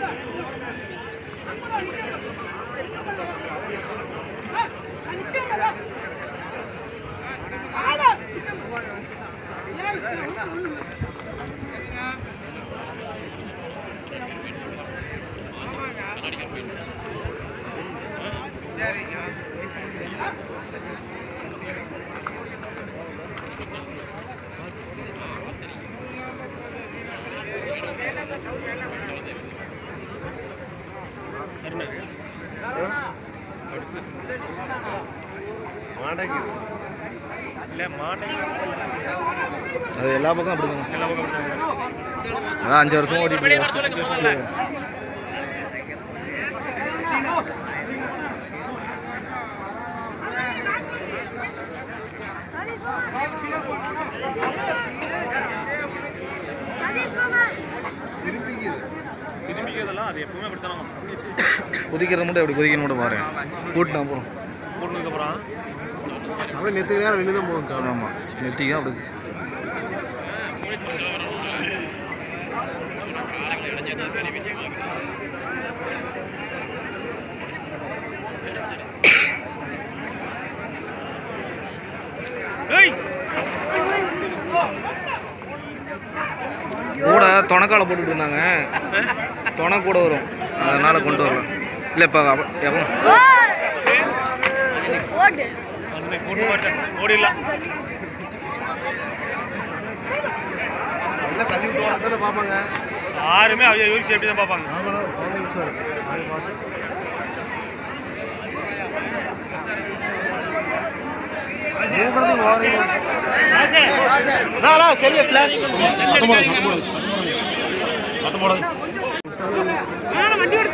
அது எல்லா பக்கம் அப்படிதான் அதான் அஞ்சு வருஷம் ஓடிட்டு இருக்கு. திரும்பிக்கிறதெல்லாம் அது எப்பவுமே அப்படித்தானே குதிக்கிறது மட்டும் எப்படி குதிக்கணும் மட்டும் பாருங்க கூட்டினா அப்புறம் போட்டதுக்கப்புறம் அப்படியே நெத்து நேரம் வெளியே தான் போகும் ஆமாம் நெத்திக்கு அப்படி கூட துணைக்கால போட்டுட்டு இருந்தாங்க துணை கூட வரும் அதனால கொண்டு வரலாம் இல்லை இப்போ எவ்வளோ ஓடு அந்த போட்டு பார்த்தேன் ஓடிடலாம் எல்லாம் தள்ளி விட்டு வரதானே பார்ப்பாங்க யாருமே அவங்க யோசிச்சு எப்படி தான் பார்ப்பாங்க ஆமாம் குழந்தைங்க சார் அதை பார்த்து செல்ல ஃபிளாஷ் வண்டி